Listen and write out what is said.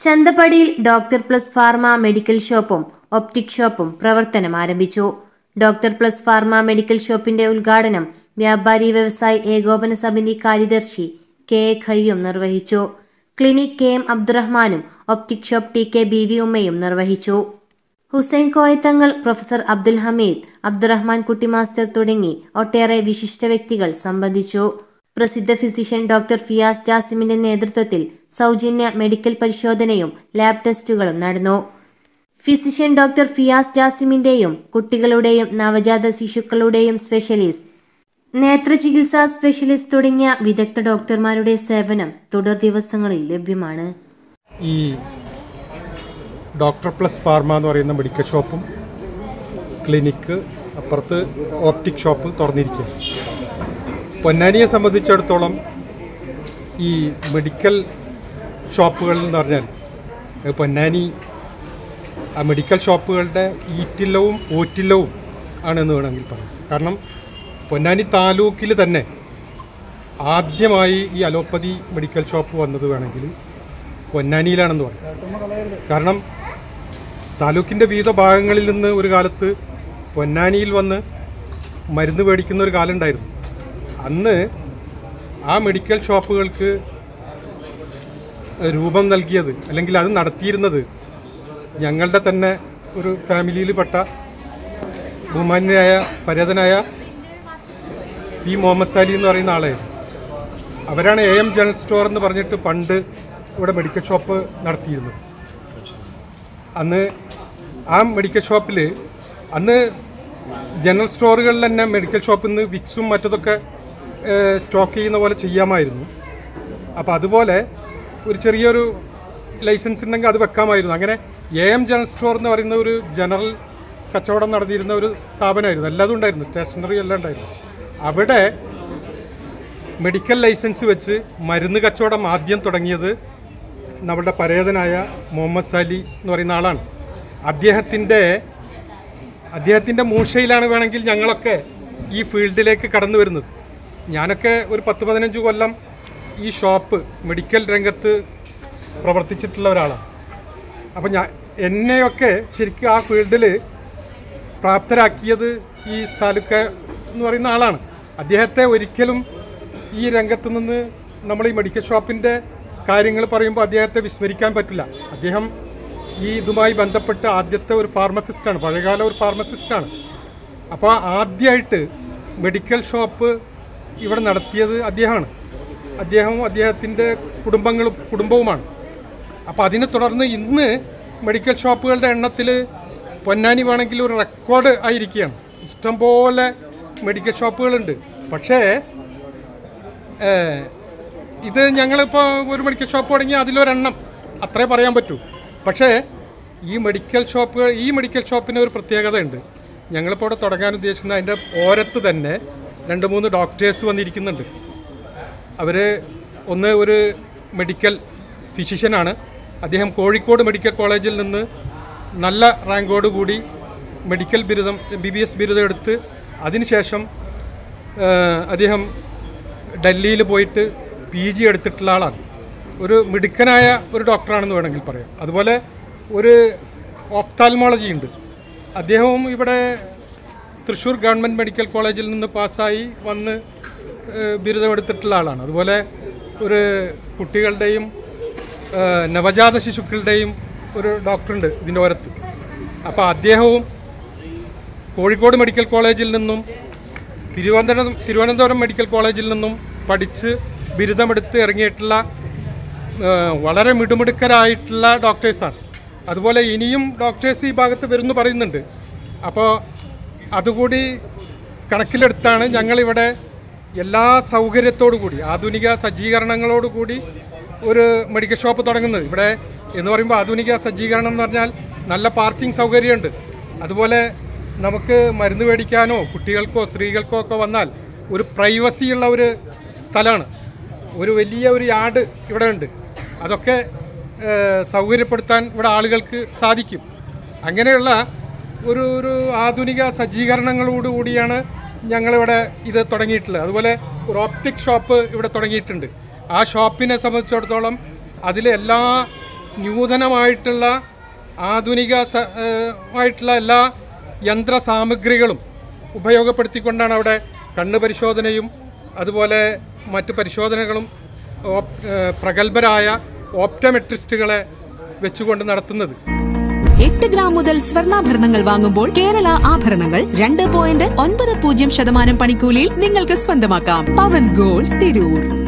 ചന്തപ്പടിയിൽ doctor plus pharma medical ഷോപ്പും optic ഷോപ്പും പ്രവർത്തനം ആരംഭിച്ചു ഡോക്ടർ പ്ലസ് ഫാർമ മെഡിക്കൽ ഷോപ്പിന്റെ ഉദ്ഘാടനം വ്യാപാരി വ്യവസായി ഏകോപന സമിതി കാര്യദർശി കെ എ ഖയ്യും നിർവഹിച്ചു ക്ലിനിക് കെ എം അബ്ദുറഹ്മാനും optic shop T K B V ഉമ്മയും നിർവഹിച്ചു ഹുസൈൻ കോയത്തങ്ങൾ പ്രൊഫസർ അബ്ദുൽ ഹമീദ് അബ്ദുറഹ്മാൻ കുട്ടി മാസ്റ്റർ തുടങ്ങി ഒട്ടേറെ വിശിഷ്ട വ്യക്തികൾ സംബന്ധിച്ചു പ്രസിദ്ധ ഫിസിഷ്യൻ ഡോക്ടർ ഫിയാസ് ജാസിമിന്റെ നേതൃത്വത്തിൽ സൗജന്യ മെഡിക്കൽ പരിശോധനയും ലാബ് ടെസ്റ്റുകളും നടന്നു ഫിസിഷ്യൻ ഡോക്ടർ ഫിയാസ് ജാസിമിന്റെയും കുട്ടികളുടെയും നവജാത ശിശുക്കളുടെയും സ്പെഷ്യലിസ്റ്റ് നേത്രചികിത്സാ സ്പെഷ്യലിസ്റ്റ് തുടങ്ങിയ വിദഗ്ധ ഡോക്ടർമാരുടെ സേവനം തുടർ ദിവസങ്ങളിൽ ലഭ്യമാണ് ഈ ഡോക്ടർ പ്ലസ് ഫാർമ എന്ന് പറയുന്ന മെഡിക്കൽ ഷോപ്പും ക്ലിനിക്ക് അപ്പുറത്ത് ഓപ്റ്റിക് ഷോപ്പ് തുറന്നിരിക്കുക പൊന്നാനിയെ സംബന്ധിച്ചിടത്തോളം ഈ മെഡിക്കൽ ഷോപ്പുകൾ എന്ന് പറഞ്ഞാൽ അത് പൊന്നാനി ആ മെഡിക്കൽ ഷോപ്പുകളുടെ ഈറ്റില്ലവും ഓറ്റില്ലവും ആണെന്ന് വേണമെങ്കിൽ പറയാം കാരണം പൊന്നാനി താലൂക്കിൽ തന്നെ ആദ്യമായി ഈ അലോപ്പതി മെഡിക്കൽ ഷോപ്പ് വന്നത് വേണമെങ്കിൽ പൊന്നാനിയിലാണെന്ന് പറയും കാരണം താലൂക്കിൻ്റെ വിവിധ ഭാഗങ്ങളിൽ നിന്ന് ഒരു കാലത്ത് പൊന്നാനിയിൽ വന്ന് മരുന്ന് മേടിക്കുന്ന ഒരു കാലം ഉണ്ടായിരുന്നു അന്ന് ആ മെഡിക്കൽ ഷോപ്പുകൾക്ക് രൂപം നൽകിയത് അല്ലെങ്കിൽ അത് നടത്തിയിരുന്നത് ഞങ്ങളുടെ തന്നെ ഒരു ഫാമിലിയിൽപ്പെട്ട ബഹുമാന്യനായ പരേതനായ പി മുഹമ്മദ് സാലി എന്ന് പറയുന്ന ആളായിരുന്നു അവരാണ് എ എം ജനറൽ സ്റ്റോർ എന്ന് പറഞ്ഞിട്ട് പണ്ട് ഇവിടെ മെഡിക്കൽ ഷോപ്പ് നടത്തിയിരുന്നത് അന്ന് ആ മെഡിക്കൽ ഷോപ്പിൽ അന്ന് ജനറൽ സ്റ്റോറുകളിൽ തന്നെ മെഡിക്കൽ ഷോപ്പിൽ നിന്ന് വിക്സും മറ്റതൊക്കെ സ്റ്റോക്ക് ചെയ്യുന്ന പോലെ ചെയ്യാമായിരുന്നു അപ്പോൾ അതുപോലെ ഒരു ചെറിയൊരു ലൈസൻസ് ഉണ്ടെങ്കിൽ അത് വെക്കാമായിരുന്നു അങ്ങനെ എ എം ജനറൽ സ്റ്റോർ എന്ന് പറയുന്ന ഒരു ജനറൽ കച്ചവടം നടത്തിയിരുന്ന ഒരു സ്ഥാപനമായിരുന്നു എല്ലാതും ഉണ്ടായിരുന്നു സ്റ്റേഷനറി എല്ലാം ഉണ്ടായിരുന്നു അവിടെ മെഡിക്കൽ ലൈസൻസ് വെച്ച് മരുന്ന് കച്ചവടം ആദ്യം തുടങ്ങിയത് നമ്മുടെ പരേതനായ മുഹമ്മദ് സാലി എന്ന് പറയുന്ന ആളാണ് അദ്ദേഹത്തിൻ്റെ അദ്ദേഹത്തിൻ്റെ മൂഷയിലാണ് വേണമെങ്കിൽ ഞങ്ങളൊക്കെ ഈ ഫീൽഡിലേക്ക് കടന്നു വരുന്നത് ഞാനൊക്കെ ഒരു പത്ത് പതിനഞ്ച് കൊല്ലം ഈ ഷോപ്പ് മെഡിക്കൽ രംഗത്ത് പ്രവർത്തിച്ചിട്ടുള്ള ഒരാളാണ് അപ്പോൾ ഞാൻ എന്നെയൊക്കെ ശരിക്കും ആ ഫീൽഡിൽ പ്രാപ്തരാക്കിയത് ഈ സാലുക്ക എന്ന് പറയുന്ന ആളാണ് അദ്ദേഹത്തെ ഒരിക്കലും ഈ രംഗത്ത് നിന്ന് നമ്മൾ ഈ മെഡിക്കൽ ഷോപ്പിൻ്റെ കാര്യങ്ങൾ പറയുമ്പോൾ അദ്ദേഹത്തെ വിസ്മരിക്കാൻ പറ്റില്ല അദ്ദേഹം ഈ ഇതുമായി ബന്ധപ്പെട്ട് ആദ്യത്തെ ഒരു ഫാർമസിസ്റ്റാണ് പഴയകാല ഒരു ഫാർമസിസ്റ്റാണ് അപ്പോൾ ആദ്യമായിട്ട് മെഡിക്കൽ ഷോപ്പ് ഇവിടെ നടത്തിയത് അദ്ദേഹമാണ് അദ്ദേഹവും അദ്ദേഹത്തിൻ്റെ കുടുംബങ്ങളും കുടുംബവുമാണ് അപ്പോൾ അതിനെ തുടർന്ന് ഇന്ന് മെഡിക്കൽ ഷോപ്പുകളുടെ എണ്ണത്തിൽ പൊന്നാനി വേണമെങ്കിൽ ഒരു റെക്കോർഡ് ആയിരിക്കുകയാണ് ഇഷ്ടംപോലെ മെഡിക്കൽ ഷോപ്പുകളുണ്ട് പക്ഷേ ഏഹ്, ഇത് ഞങ്ങളിപ്പോൾ ഒരു മെഡിക്കൽ ഷോപ്പ് തുടങ്ങി അതിലൊരെണ്ണം അത്രേ പറയാൻ പറ്റൂ പക്ഷേ ഈ മെഡിക്കൽ ഷോപ്പുകൾ ഈ മെഡിക്കൽ ഷോപ്പിന് ഒരു പ്രത്യേകത ഉണ്ട് ഞങ്ങളിപ്പോൾ ഇവിടെ തുടങ്ങാൻ ഉദ്ദേശിക്കുന്ന അതിൻ്റെ ഓരത്ത് തന്നെ രണ്ട് മൂന്ന് ഡോക്ടേഴ്സ് വന്നിരിക്കുന്നുണ്ട് അവർ ഒന്ന് ഒരു മെഡിക്കൽ ഫിസിഷ്യനാണ് അദ്ദേഹം കോഴിക്കോട് മെഡിക്കൽ കോളേജിൽ നിന്ന് നല്ല റാങ്കോട് കൂടി മെഡിക്കൽ ബിരുദം ബി ബി എസ് ബിരുദം എടുത്ത് അതിനുശേഷം ആ, അദ്ദേഹം ഡൽഹിയിൽ പോയിട്ട് പി ജി എടുത്തിട്ടുള്ള ആളാണ് ഒരു മിടുക്കനായ ഒരു ഡോക്ടറാണെന്ന് വേണമെങ്കിൽ പറയാം അതുപോലെ ഒരു ഓഫ്താൽമോളജി ഉണ്ട് അദ്ദേഹവും ഇവിടെ തൃശ്ശൂർ ഗവൺമെൻറ് മെഡിക്കൽ കോളേജിൽ നിന്ന് പാസ്സായി വന്ന് ഏഹ്, ബിരുദമെടുത്തിട്ടുള്ള ആളാണ് അതുപോലെ ഒരു കുട്ടികളുടെയും ഏഹ്, നവജാത ശിശുക്കളുടെയും ഒരു ഡോക്ടറുണ്ട് ഇതിൻ്റെ ഓരത്ത് അപ്പോൾ അദ്ദേഹവും കോഴിക്കോട് മെഡിക്കൽ കോളേജിൽ നിന്നും തിരുവനന്തപുരം തിരുവനന്തപുരം മെഡിക്കൽ കോളേജിൽ നിന്നും പഠിച്ച് ബിരുദമെടുത്ത് ഇറങ്ങിയിട്ടുള്ള ഏഹ്, വളരെ മിടുമിടുക്കരായിട്ടുള്ള ഡോക്ടേഴ്സാണ് അതുപോലെ ഇനിയും ഡോക്ടേഴ്സ് ഈ ഭാഗത്ത് വരുന്നു പറയുന്നുണ്ട് അപ്പോൾ അതുകൂടി കണക്കിലെടുത്താണ് ഞങ്ങളിവിടെ എല്ലാ സൗകര്യത്തോടു കൂടി ആധുനിക സജ്ജീകരണങ്ങളോടു കൂടി ഒരു മെഡിക്കൽ ഷോപ്പ് തുടങ്ങുന്നത് ഇവിടെ എന്ന് പറയുമ്പോൾ ആധുനിക സജ്ജീകരണം എന്ന് പറഞ്ഞാൽ നല്ല പാർക്കിംഗ് സൗകര്യമുണ്ട് അതുപോലെ നമുക്ക് മരുന്ന് മേടിക്കാനോ കുട്ടികൾക്കോ സ്ത്രീകൾക്കോ ഒക്കെ വന്നാൽ ഒരു പ്രൈവസി ഉള്ള ഒരു സ്ഥലമാണ് ഒരു വലിയ ഒരു യാർഡ് ഇവിടെ ഉണ്ട് അതൊക്കെ ഏഹ്, സൗകര്യപ്പെടുത്താൻ ഇവിടെ ആളുകൾക്ക് സാധിക്കും അങ്ങനെയുള്ള ഒരു ഒരു ആധുനിക സജ്ജീകരണങ്ങളോട് കൂടിയാണ് ഞങ്ങളിവിടെ ഇത് തുടങ്ങിയിട്ടുള്ളത് അതുപോലെ ഒരു ഓപ്റ്റിക് ഷോപ്പ് ഇവിടെ തുടങ്ങിയിട്ടുണ്ട് ആ ഷോപ്പിനെ സംബന്ധിച്ചിടത്തോളം അതിൽ എല്ലാ നൂതനമായിട്ടുള്ള ആധുനിക സ- ഏഹ് ആയിട്ടുള്ള എല്ലാ യന്ത്ര സാമഗ്രികളും ഉപയോഗപ്പെടുത്തിക്കൊണ്ടാണ് അവിടെ കണ്ണ് പരിശോധനയും അതുപോലെ മറ്റ് പരിശോധനകളും ഓപ്- ഏഹ് പ്രഗത്ഭരായ ഓപ്റ്റമെട്രിസ്റ്റുകളെ വെച്ചുകൊണ്ട് നടത്തുന്നത് എട്ട് ഗ്രാം മുതൽ സ്വർണ്ണാഭരണങ്ങൾ വാങ്ങുമ്പോൾ കേരള ആഭരണങ്ങൾ രണ്ട് പോയിന്റ് ഒൻപത് പൂജ്യം ശതമാനം പണിക്കൂലിയിൽ നിങ്ങൾക്ക് സ്വന്തമാക്കാം പവൻ ഗോൾഡ് തിരൂർ